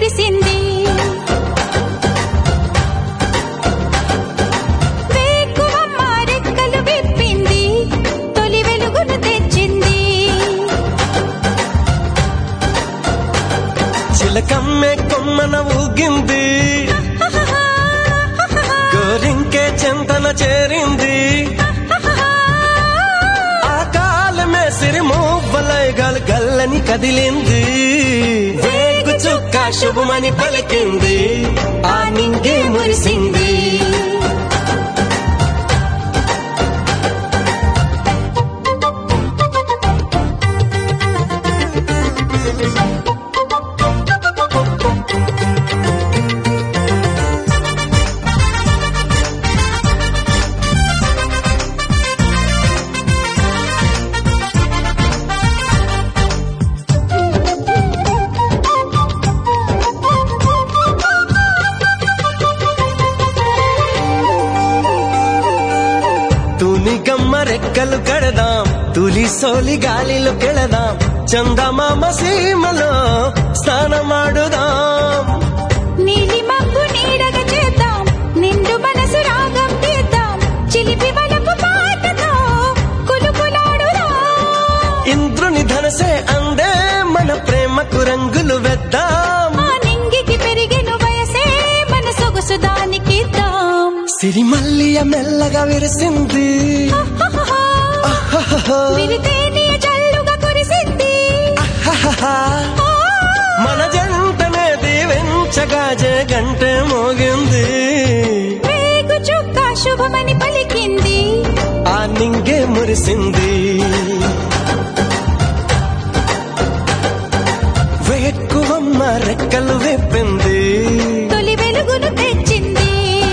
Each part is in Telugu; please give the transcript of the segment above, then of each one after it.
మురిసింది వేకువమ్మ రెక్కలు విప్పింది తొలి వెలుగును తెచ్చింది చిలకమ్మే కొమ్మన ఊగింది గోరింకే చెంతన చేరింది ఆ కాలమే సిరిమూవ్వలై గల్ గల్లని కదిలింది వేగు చుక్క శుభమని పలికింది ఆ నింగే మురిసింది తూని గమ్మ రెక్కలు కడదాం తులి సోలి గాలిలో కెళదాం చందమామ సీమలో స్నానమాడుదాం నీలి మబ్బు నీడగా చేద్దాం నిండు మనసు రాగం తీద్దాం చిలిపి వలపు పాటతో కులుకులాడుదాం ఇంద్రుని ధనసే అందే మన ప్రేమకు రంగులు వెద్దాం ఆ నింగికి పెరిగెను వయసే మన సొగసు దానికిద్దాం సిరిమల్లియ మెల్లగా విరిసింది అహహహ. విరితేనే జల్లుగా కురిసింది అహహహ. ఆ, మన జంటనే దీవించగా జగంటే మోగింది వేగు చుక్క శుభమని పలికింది ఆ నింగే మురిసింది వేక్కువమ్మ రెక్కలు విప్పింది తొలి వెలుగును తెచ్చింది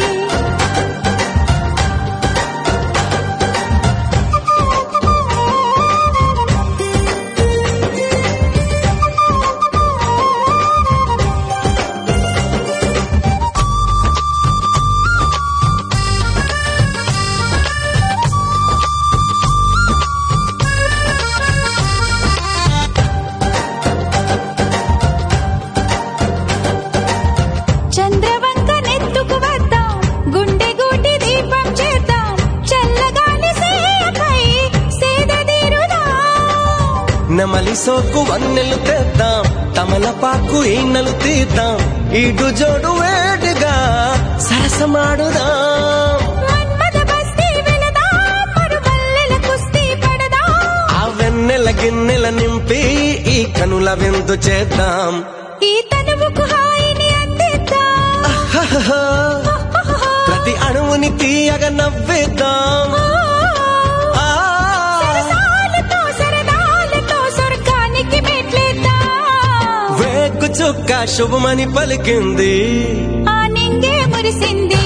చంద్రవంక నెత్తుకు వద్దాం గుండె గూటి దీపం చేద్దాం చల్లగాలి సేపై సేదదీరుదాం నెమలి సోకు వన్నెలు తెద్దాం తమలపాకు ఈనెలు తీద్దాం ఇటు జోడు వేడిగా సరసమాడుదాం మన్మథ బస్తీ వెళదాం మరుమల్లెల కుస్తీ పడదాం ఆ వెన్నెల గిన్నెల నింపి ఈ కనుల విందు చేద్దాం ఈ తనువుకు హాయిని అందిద్దాం హహహ. ప్రతి అణువుని తీయగా నవ్విద్దాం ఆ. సరసాలతో సరదాలతో స్వర్గానికి మెట్లేద్దాం వేగు చుక్క శుభమని పలికింది ఆ నింగే మురిసింది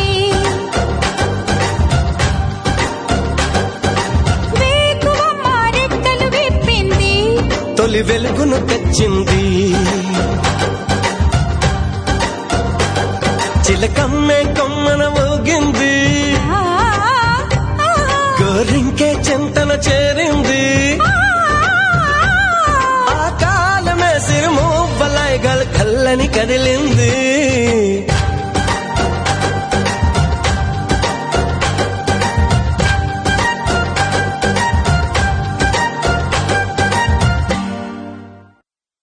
వేకువమ్మ రెక్కలు విప్పింది తొలి వెలుగును తెచ్చింది చిలకమ్మే కొమ్మన ఊగింది ఆ, ఆ, గోరింకే చింతన చేరింది ఆ కాలమే సిరిమూవ్వలై గల్ కల్లని కదిలింది